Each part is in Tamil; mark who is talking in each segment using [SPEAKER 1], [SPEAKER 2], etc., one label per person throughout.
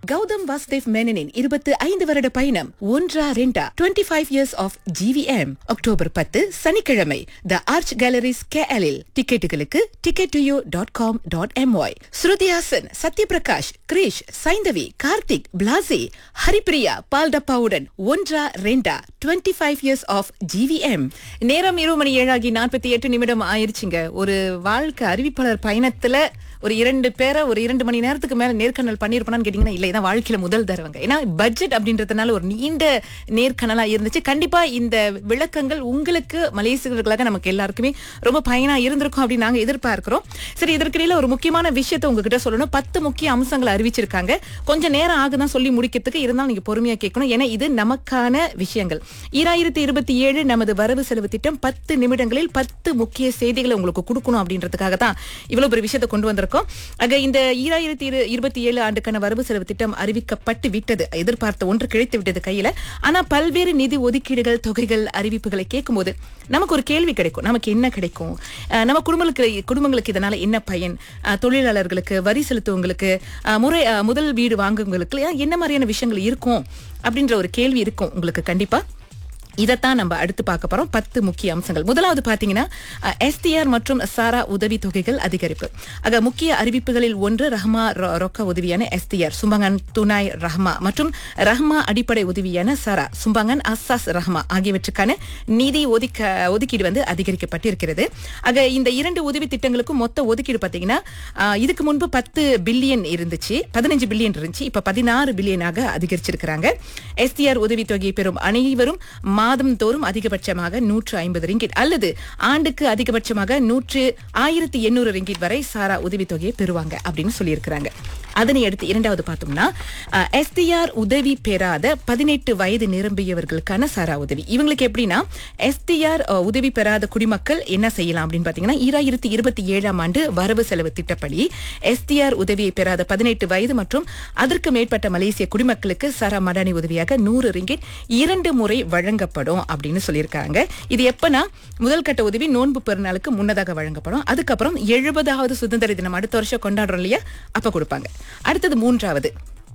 [SPEAKER 1] கௌதம் வாசுதேவ் மேனனின் இருபத்து ஐந்து வருட பயணம் ஒன்றா ரெண்டா twenty five years of GVM October பத்து சனிக்கிழமை த ஆர்ச் கேலரிஸ் கேஎலில் டிக்கெட்டுகளுக்கு ticket to you dot com dot MY Shruti Haasan Sathyaprakash Girish Saindhavi Karthik Blaaze Haripriya பால்டப்பாவுடன் ஒன்றா ரெண்டா twenty five years of GVM நேரம் இரு மணி ஏழாகி நாற்பத்தி எட்டு நிமிடம் ஆயிருச்சுங்க ஒரு வாழ்க்கை அறிவிப்பாளர் பயணத்துல ஒரு இரண்டு பேரை ஒரு இரண்டு மணி நேரத்துக்கு மேல நேர்காணல் பண்ணிருப்பானு கேட்டீங்கன்னா இல்லை இதான் வாழ்க்கையில முதல் தடவைங்க ஏன்னா பட்ஜெட் அப்படின்றதுனால ஒரு நீண்ட நேர்காணலா இருந்துச்சு கண்டிப்பா இந்த விளக்கங்கள் உங்களுக்கு மலேசியர்களாக நமக்கு எல்லாருக்குமே ரொம்ப பயனா இருந்திருக்கும் அப்படின்னு நாங்க எதிர்பார்க்கிறோம் சரி இதற்கிடையில ஒரு முக்கியமான விஷயத்தை உங்ககிட்ட சொல்லணும் பத்து முக்கிய அம்சங்களை அறிவிச்சிருக்காங்க கொஞ்சம் நேரம் ஆகுதான் சொல்லி முடிக்கிறதுக்கு இருந்தாலும் நீங்க பொறுமையா கேட்கணும் ஏன்னா இது நமக்கான விஷயங்கள் ஈராயிரத்தி இருபத்தி ஏழு நமது வரவு செலவு திட்டம் பத்து நிமிடங்களில் பத்து முக்கிய செய்திகளை உங்களுக்கு கொடுக்கணும் அப்படின்றதுக்காக தான் இவ்வளவு பெரிய விஷயத்தை கொண்டு வந்திருக்கோம் ஆக இந்த ஈராயிரத்தி இரு- இருபத்தி ஏழு ஆண்டுக்கான வரவு செலவு திட்டம் அறிவிக்கப்பட்டு விட்டது எதிர்பார்த்த ஒன்று கிடைத்து விட்டது கையில ஆனா பல்வேறு நிதி ஒதுக்கீடுகள் தொகைகள் அறிவிப்புகளை கேட்கும்போது நமக்கு ஒரு கேள்வி கிடைக்கும் நமக்கு என்ன கிடைக்கும் அஹ் நம்ம குடும்பங்களுக்கு குடும்பங்களுக்கு இதனால என்ன பயன் அஹ் தொழிலாளர்களுக்கு வரி செலுத்துவங்களுக்கு அஹ் முறை அஹ் முதல் வீடு வாங்குவங்களுக்கு என்ன மாதிரியான விஷயங்கள் இருக்கும் அப்படின்ற ஒரு கேள்வி இருக்கும் உங்களுக்கு கண்டிப்பா இதைத்தான் நம்ம அடுத்து பார்க்க போறோம் பத்து முக்கிய அம்சங்கள் முதலாவது பாத்தீங்கன்னா எஸ்டிஆர் மற்றும் சாரா உதவி தொகைகள் அதிகரிப்பு ஆக முக்கிய அறிவிப்புகளில் ஒன்று ரஹ்மா ரொ- ரொக்க உதவியான எஸ்டிஆர் சும்பங்கன் துனாய் ரஹ்மா மற்றும் ரஹ்மா அடிப்படை உதவியான சாரா சும்பங்கன் அசாஸ் ரஹ்மா ஆகியவற்றுக்கான நிதி ஒதுக்க ஒதுக்கீடு வந்து அதிகரிக்கப்பட்டிருக்கிறது ஆக இந்த இரண்டு உதவி திட்டங்களுக்கும் மொத்த ஒதுக்கீடு பாத்தீங்கன்னா ஆஹ், இதுக்கு முன்பு பத்து பில்லியன் இருந்துச்சு பதினஞ்சு பில்லியன் இருந்துச்சு இப்ப பதினாறு பில்லியனாக அதிகரிச்சிருக்கிறாங்க எஸ்டிஆர் உதவி தொகையை பெறும் அனைவரும் மாதம் தோறும் அதிகபட்சமாக நூற்று ஐம்பது ரிங்கிட் அல்லது ஆண்டுக்கு அதிகபட்சமாக நூற்று ஆயிரத்தி எண்ணூறு ரிங்கிட் வரை சாரா உதவி தொகையை பெறுவாங்க அப்படின்னு சொல்லியிருக்கிறாங்க அதனை அடுத்து இரண்டாவது பார்த்தோம்னா எஸ்டிஆர் உதவி பெறாத பதினெட்டு வயது நிரம்பியவர்களுக்கான சாரா உதவி இவங்களுக்கு எப்படின்னா எஸ்டிஆர் உதவி பெறாத குடிமக்கள் என்ன செய்யலாம் அப்படின்னு பாத்தீங்கன்னா ஈராயிரத்தி இருபத்தி ஏழாம் ஆண்டு வரவு செலவு திட்டப்படி எஸ்டிஆர் உதவியை பெறாத பதினெட்டு வயது மற்றும் அதற்கு மேற்பட்ட மலேசிய குடிமக்களுக்கு சாரா மடானி உதவியாக நூறு ரிங்கிட் இரண்டு முறை வழங்கப்படும் அப்படின்னு சொல்லியிருக்காங்க இது எப்பனா முதல் கட்ட உதவி நோன்பு பெருநாளுக்கு முன்னதாக வழங்கப்படும் அதுக்கப்புறம் எழுபதாவது சுதந்திர தினம் அடுத்த வருஷம் கொண்டாடுறோம் இல்லையா அப்ப கொடுப்பாங்க அடுத்தது மூன்றாவது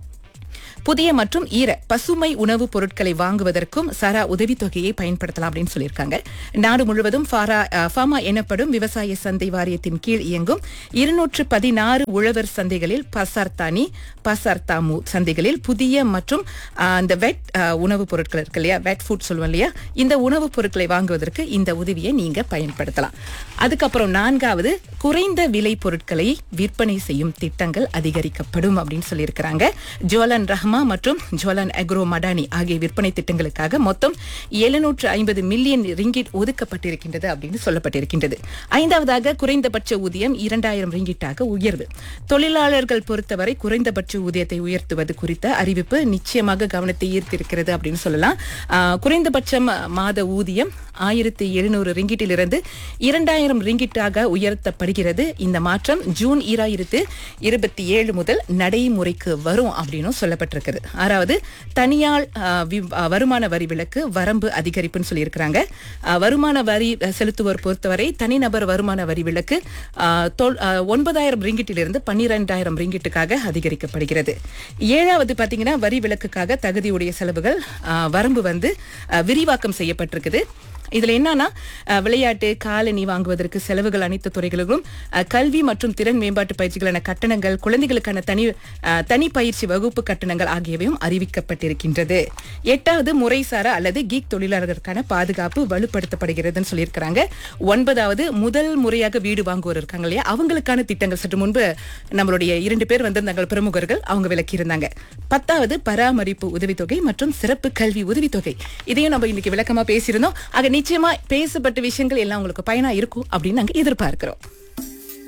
[SPEAKER 1] புதிய மற்றும் ஈர பசுமை உணவுப் பொருட்களை வாங்குவதற்கும் சாரா உதவித்தொகையை பயன்படுத்தலாம் அப்படின்னு சொல்லியிருக்காங்க நாடு முழுவதும் ஃபாரா அஹ், ஃபாமா எனப்படும் விவசாய சந்தை வாரியத்தின் கீழ் இயங்கும் இருநூற்று பதினாறு உழவர் சந்தைகளில் பசார் தானி பசார் தாமு சந்தைகளில் புதிய மற்றும் அஹ், அந்த வெட் அஹ், உணவுப் பொருட்கள் இருக்கு இல்லையா வெட் ஃபுட் சொல்லுவோம் இல்லையா இந்த உணவுப் பொருட்களை வாங்குவதற்கு இந்த உதவியை நீங்க பயன்படுத்தலாம் அதுக்கப்புறம் நான்காவது குறைந்த விலை பொருட்களை விற்பனை செய்யும் திட்டங்கள் அதிகரிக்கப்படும் அப்படின்னு சொல்லியிருக்கிறாங்க ஜோலன் ரஹ்மா மற்றும் ஜோலன் அக்ரோ மடானி ஆகிய விற்பனை திட்டங்களுக்காக மொத்தம் எழுநூற்று ஐம்பது மில்லியன் ரிங்கிட் ஒதுக்கப்பட்டிருக்கின்றது அப்படின்னு சொல்லப்பட்டிருக்கின்றது ஐந்தாவதாக குறைந்தபட்ச ஊதியம் இரண்டாயிரம் ரிங்கிட்டாக உயர்வு தொழிலாளர்கள் பொறுத்தவரை குறைந்தபட்ச ஊதியத்தை உயர்த்துவது குறித்த அறிவிப்பு நிச்சயமாக கவனத்தை ஈர்த்திருக்கிறது அப்படின்னு சொல்லலாம் ஆஹ், குறைந்தபட்சம் மாத ஊதியம் ஆயிரத்தி எழுநூறு ரிங்கிட்டிலிருந்து இரண்டாயிரம் ரிங்கிட்டாக உயர்த்தப்படுகிறது இந்த மாற்றம் ஜூன் ஈராயிரத்து இருபத்தி ஏழு முதல் நடைமுறைக்கு வரும் அப்படின்னு சொல்லப்பட்டிருக்கிறது ஆறாவது தனியார் ஆஹ், வி- ஆஹ், வருமான வரி விலக்கு வரம்பு அதிகரிப்புன்னு சொல்லியிருக்கிறாங்க ஆஹ், வருமான வரி அஹ், செலுத்துவோர் பொறுத்தவரை தனிநபர் வருமான வரி விலக்கு ஆஹ், தொல்- ஆஹ், ஒன்பதாயிரம் ரிங்கிட்டிலிருந்து பன்னிரெண்டாயிரம் ரிங்கிட்டுக்காக அதிகரிக்கப்படுகிறது ஏழாவது பாத்தீங்கன்னா வரி விலக்குக்காக தகுதியுடைய செலவுகள் ஆஹ், வரம்பு வந்து ஆஹ், விரிவாக்கம் செய்யப்பட்டிருக்குது இதுல என்னன்னா அஹ், விளையாட்டு காலணி வாங்குவதற்கு செலவுகள் அனைத்து துறைகளிலும் அஹ், கல்வி மற்றும் திறன் மேம்பாட்டு பயிற்சிகளான கட்டணங்கள் குழந்தைகளுக்கான தனி அஹ், தனி பயிற்சி வகுப்பு கட்டணங்கள் ஆகியவையும் அறிவிக்கப்பட்டிருக்கின்றது எட்டாவது முறைசாரா அல்லது கீக் தொழிலாளர்களுக்கான பாதுகாப்பு வலுப்படுத்தப்படுகிறதுன்னு சொல்லியிருக்கிறாங்க ஒன்பதாவது முதல் முறையாக வீடு வாங்குவோர் இருக்காங்க இல்லையா அவங்களுக்கான திட்டங்கள் சற்று முன்பு நம்மளுடைய இரண்டு பேர் வந்திருந்தாங்க பிரமுகர்கள் அவங்க விளக்கியிருந்தாங்க பத்தாவது பராமரிப்பு உதவித்தொகை மற்றும் சிறப்பு கல்வி உதவித்தொகை இதையும் நம்ம இன்னைக்கு விளக்கமா பேசியிருந்தோம் ஆக நிச்சயமா பேசப்பட்ட விஷயங்கள் எல்லாம் உங்களுக்கு பயனா இருக்கும் அப்படின்னு நாங்க எதிர்பார்க்கிறோம்